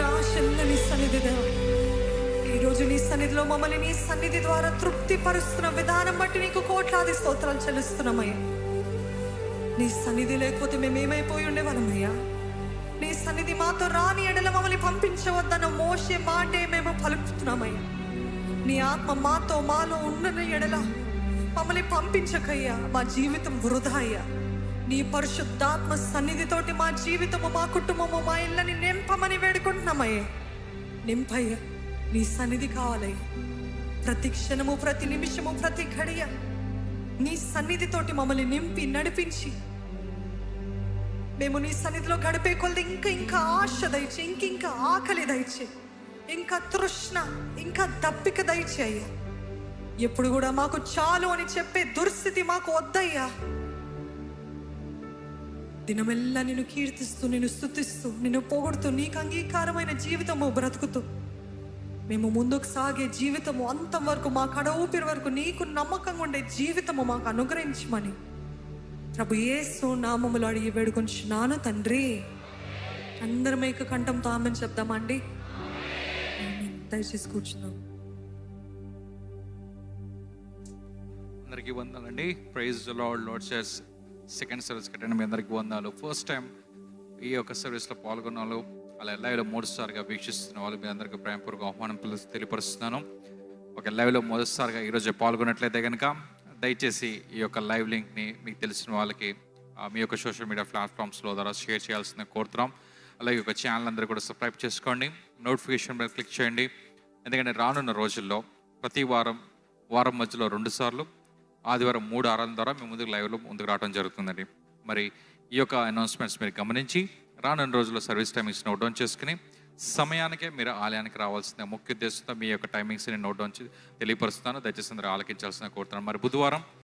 ఆశల్లో నీ సన్నిధి దేవా ఈ రోజు నీ సన్నిధిలో మమ్మల్ని నీ సన్నిధి ద్వారా తృప్తి పరుస్తున్న విధానం బట్టి నీకు కోట్లాది స్తోత్రాలు చెల్లిస్తున్నామయ్యా నీ సన్నిధి లేకపోతే మేమేమైపోయి ఉండేవాళ్ళమయ్యా నీ సన్నిధి మాతో రాని ఎడల మమ్మల్ని పంపించవద్దన్న మోసే మాటే మేము పలుకుతున్నామయ్యా నీ ఆత్మ మాతో మాలో ఉన్న ఎడల మమ్మల్ని పంపించకయ్యా మా జీవితం వృధా అయ్యా నీ పరిశుద్ధాత్మ సన్నిధితోటి మా జీవితము మా కుటుంబము మా ఇళ్ళని నింపమని వేడుకుంటున్నామయ్యా నింపయ్యా నీ సన్నిధి కావాలయ్యా ప్రతి క్షణము ప్రతి నిమిషము ప్రతి ఘడియ నీ సన్నిధితోటి మమ్మల్ని నింపి నడిపించి మేము నీ సన్నిధిలో గడిపే కొలది ఇంకా ఇంకా ఆశ దయచే ఇంక ఇంకా ఆకలి దయచే ఇంకా తృష్ణ ఇంకా దప్పిక దయచే అయ్యా ఎప్పుడు కూడా మాకు చాలు అని చెప్పే దుస్థితి మాకు వద్దయ్యా దినమెల్లా నిన్ను కీర్తిస్తూ నిన్ను స్తుతిస్తూ నిన్ను పొగుడుతూ నీకు అంగీకారమైన జీవితము బ్రతుకుతూ మేము ముందుకు సాగే జీవితము అంతం వరకు మా కడ ఊపిరి వరకు నీకు నమ్మకంగా ఉండే జీవితము మాకు అనుగ్రహించమని ప్రభు యేసు నామములో అడిగి వేడుకొంచున్నాను తండ్రి అందరం ఏక కంఠంతో ఆమెను చెప్దామండి ఆమేన్. దయచేసి కూర్చున్నాం అందరికీ వందాలండి praise lord lord church second service కట్టండి మీ అందరికీ వందాలు ఫస్ట్ టైం ఈ యొక్క సర్వీస్లో పాల్గొన్న వాళ్ళు అలా లైవ్లో మూడుసారిగా వీక్షిస్తున్న వాళ్ళు మీ అందరికీ ప్రేమపూర్వక ఆహ్వానం పిలు తెలియపరుస్తున్నాను ఒక లైవ్లో మొదటిసారిగా ఈరోజు పాల్గొన్నట్లయితే కనుక దయచేసి ఈ యొక్క లైవ్ లింక్ని మీకు తెలిసిన వాళ్ళకి ఆ, మీ యొక్క సోషల్ మీడియా ప్లాట్ఫామ్స్లో ద్వారా షేర్ చేయాల్సింది కోరుతున్నాం అలాగే ఒక ఛానల్ అందరూ కూడా సబ్స్క్రైబ్ చేసుకోండి నోటిఫికేషన్ మీద క్లిక్ చేయండి ఎందుకంటే రానున్న రోజుల్లో ప్రతి వారం వారం మధ్యలో రెండు సార్లు ఆదివారం మూడు ఆరాల ద్వారా మేము ముందుకు లైవ్లో ముందుకు రావడం జరుగుతుందండి మరి ఈ యొక్క అనౌన్స్మెంట్స్ మీరు గమనించి రానున్న రోజుల్లో సర్వీస్ టైమింగ్స్ నోట్ డౌన్ చేసుకుని సమయానికే మీరు ఆలయానికి రావాల్సిన ముఖ్య ఉద్దేశంతో మీ యొక్క టైమింగ్స్ని నోట్ డౌన్ చే- తెలియపరుస్తున్నాను దయచేసి అందరూ ఆలకించాల్సిన కోరుతున్నాను మరి బుధవారం